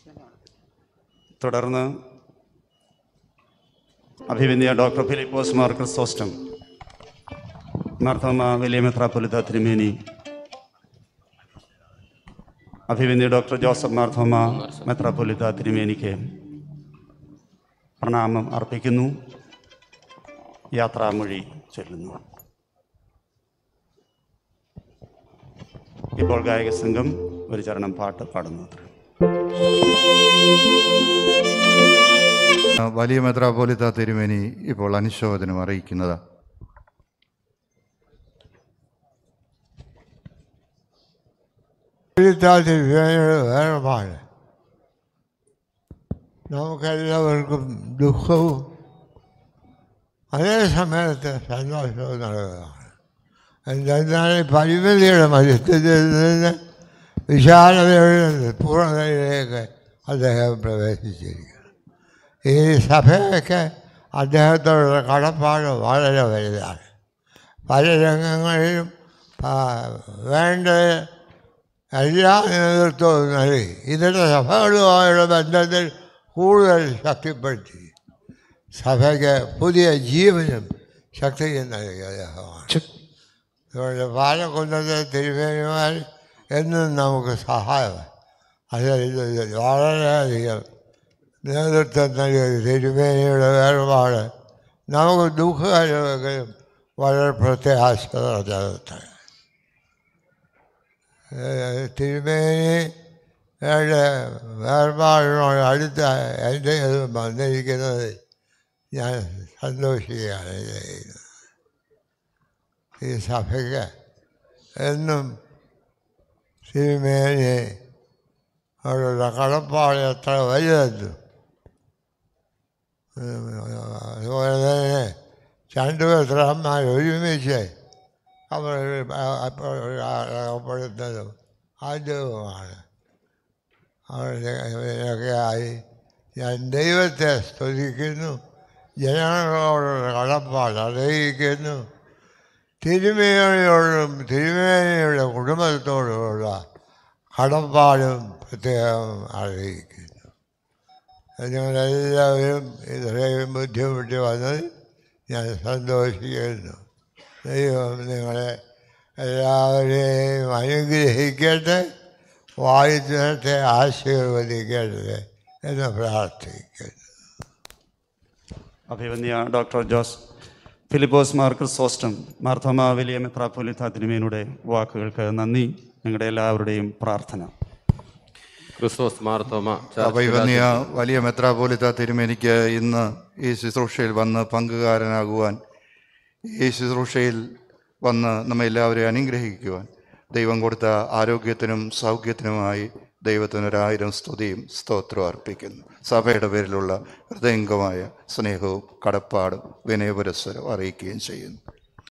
തുടർന്ന് അഭിവന്യ ഡോക്ടർ ഫിലിപ്പോസ് മാർ ക്രിസോസ്റ്റം മാർത്തോമ വലിയ മെത്രാപ്പൊലിത്ത തിരുമേനി അഭിവന്യ ഡോക്ടർ ജോസഫ് മാർത്തോമ മെത്രാപ്പൊലിത്ത തിരുമേനിക്ക് പ്രണാമം അർപ്പിക്കുന്നു യാത്രാമൊഴി ചൊല്ലുന്നു ഇപ്പോൾ ഗായക സംഘം ഒരു ചരണം പാട്ട് പാടുന്നു അത്രേ വലിയ മെത്രാപോലിത്ത തിരുമേനി ഇപ്പോൾ അനുശോചനം അറിയിക്കുന്നത് തിരുവേനയുടെ വേർപാട് നമുക്കെല്ലാവർക്കും ദുഃഖവും അതേ സമയത്ത് സന്തോഷവും നൽകുന്നതാണ് എന്തെന്നാൽ ഈ പരിമിതിയുടെ മധ്യത്തിൽ നിന്ന് വിശാലതയുടെ പൂർണ്ണതയിലേക്ക് അദ്ദേഹം പ്രവേശിച്ചിരിക്കുന്നു ഈ സഭയ്ക്ക് അദ്ദേഹത്തോടുള്ള കടപ്പാട് വളരെ വലുതാണ് പല രംഗങ്ങളിലും ആ, വേണ്ട എല്ലാ നേതൃത്വവും നൽകി ഇതിൻ്റെ സഭകളുമായുള്ള ബന്ധത്തിൽ കൂടുതൽ ശക്തിപ്പെടുത്തി സഭയ്ക്ക് പുതിയ ജീവനും ശക്തിയും നൽകിയ അദ്ദേഹമാണ് അതുകൊണ്ട് പാലക്കുന്നത്തെ തിരുമേനിമാർ എന്നും നമുക്ക് സഹായമാണ് അത് ഇത് വളരെയധികം നേതൃത്വം നൽകിയ തിരുമേനിയുടെ വേർപാട് നമുക്ക് ദുഃഖകരമെങ്കിലും വളരെ പ്രത്യാശ നിറഞ്ഞതാണ് തിരുമേനിയുടെ വേർപാടിനോട് അടുത്ത എൻ്റെ ഇത് വന്നിരിക്കുന്നത് ഞാൻ സന്തോഷിക്കുകയാണ് ചെയ്യുന്നത് ഈ സഭയ്ക്ക് എന്നും തിരുമേനി അവരുടെ കടപ്പാട് എത്ര വലുതെന്നും അതുപോലെ തന്നെ രണ്ടു എത്രമാർ ഒരുമിച്ച് അവർ അകപ്പെടുന്നതും ആദ്യവുമാണ് അവരുടെയൊക്കെ ആയി ഞാൻ ദൈവത്തെ സ്തുതിക്കുന്നു ജനങ്ങളോടുള്ള കടപ്പാട് അറിയിക്കുന്നു തിരുമേനിയോടും തിരുമേനിയുടെ കുടുംബത്തോടുമുള്ള കടപ്പാടും പ്രത്യേകം അറിയിക്കുന്നു നിങ്ങളെല്ലാവരും ഇത്രയും ബുദ്ധിമുട്ടി വന്നത് ഞാൻ സന്തോഷിക്കുന്നു ദൈവം നിങ്ങളെ എല്ലാവരെയും അനുഗ്രഹിക്കട്ടെ വായുദിനത്തെ ആശീർവദിക്കട്ടെ എന്ന് പ്രാർത്ഥിക്കുന്നു അഭിവന്യ ഡോക്ടർ ജോസ് ഫിലിപ്പോസ് മാർ ക്രിസോസ്റ്റം മാർത്തോമ വലിയ മെത്രാപ്പൊലിത്ത തിരുമേനിയുടെ വാക്കുകൾക്ക് നന്ദി നിങ്ങളുടെ എല്ലാവരുടെയും പ്രാർത്ഥന ക്രിസ്തോസ് മാർത്തോമ അഭിവന്യ വലിയ മെത്രാപോലിത്ത തിരുമേനിക്ക് ഇന്ന് ഈ ശുശ്രൂഷയിൽ വന്ന് പങ്കുകാരനാകുവാൻ ഈ ശുശ്രൂഷയിൽ വന്ന് നമ്മെ എല്ലാവരെയും അനുഗ്രഹിക്കുവാൻ ദൈവം കൊടുത്ത ആരോഗ്യത്തിനും സൗഖ്യത്തിനുമായി ദൈവത്തിനൊരായിരം സ്തുതിയും സ്തോത്രവും അർപ്പിക്കുന്നു സഭയുടെ പേരിലുള്ള ഹൃദയംഗമായ സ്നേഹവും കടപ്പാടും വിനയപുരസ്സരവും അറിയിക്കുകയും ചെയ്യുന്നു